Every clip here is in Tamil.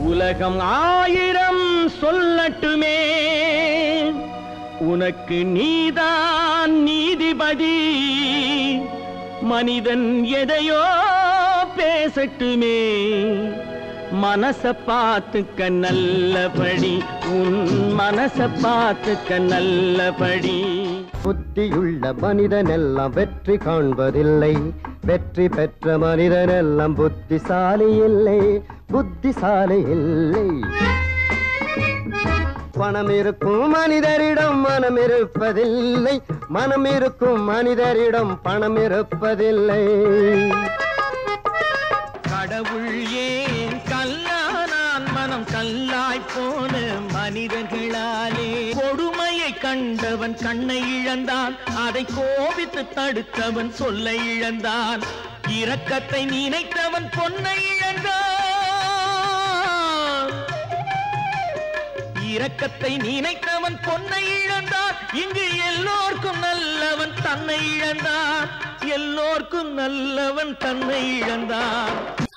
உலகம் ஆயிரம் சொல்லட்டுமே உனக்கு நீதான் நீதிபதி மனிதன் எதையோ பேசட்டுமே மனச பார்த்துக்க நல்லபடி உன் மனச பார்த்துக்க நல்லபடி புத்தியுள்ள மனிதனெல்லாம் வெற்றி காண்பதில்லை வெற்றி பெற்ற மனிதனெல்லாம் புத்திசாலி இல்லை புத்திசாலி இல்லை பணம் இருக்கும் மனிதரிடம் மனம் இருப்பதில்லை மனம் இருக்கும் மனிதரிடம் பணம் இருப்பதில்லை கடவுள் ஏன் கல்லானான் மனம் கல்லாய் போன மனிதர்களாலே கொடுமையை கண்டவன் கண்ணை இழந்தான் அதை கோபித்து தடுத்தவன் சொல்லை இழந்தான் இரக்கத்தை நினைத்தவன் பொன்னை இழந்தான் இரக்கத்தை நினைத்தவன் பொன்னை இழந்தான் இங்கு எல்லோர்க்கும் நல்லவன் தன்னை இழந்தான் எல்லோர்க்கும் நல்லவன் தன்னை இழந்தான்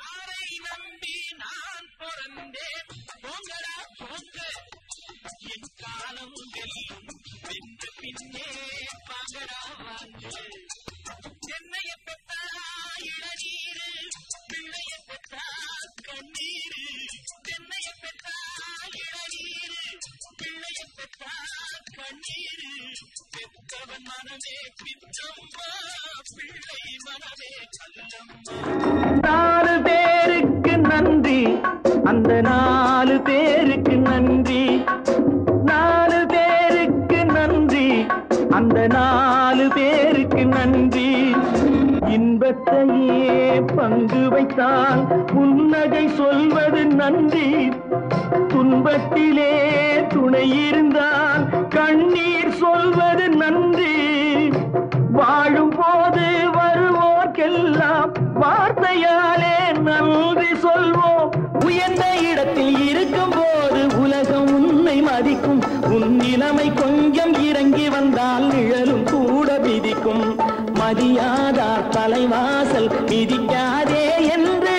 நாலு பேருக்கு நன்றி அந்த நாலு பேருக்கு நன்றி நாலு பேருக்கு நன்றி அந்த நாலு பேருக்கு நன்றி இன்பத்தையே பங்கு வைத்தால் புன்னகை சொல்வது நன்றி துன்பத்திலே துணை இருந்தால் கண்ணீர் சொல்வது நன்றி வாழும் போது வருவோர்க்கெல்லாம் வார்த்தையாலே நன்றி சொல்வோம் உயர்ந்த இடத்தில் இருக்கும் போது உலகம் உன்னை மதிக்கும் உன் நிலைமை கொஞ்சம் இறங்கி வந்தால் நிழலும் கூட மிதிக்கும் மதியாதா தலைவாசல் மிதிக்காதே என்று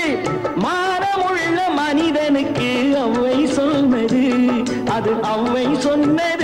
மானமுள்ள மனிதனுக்கு அவ்வை சொன்னது அது அவ்வை சொன்னது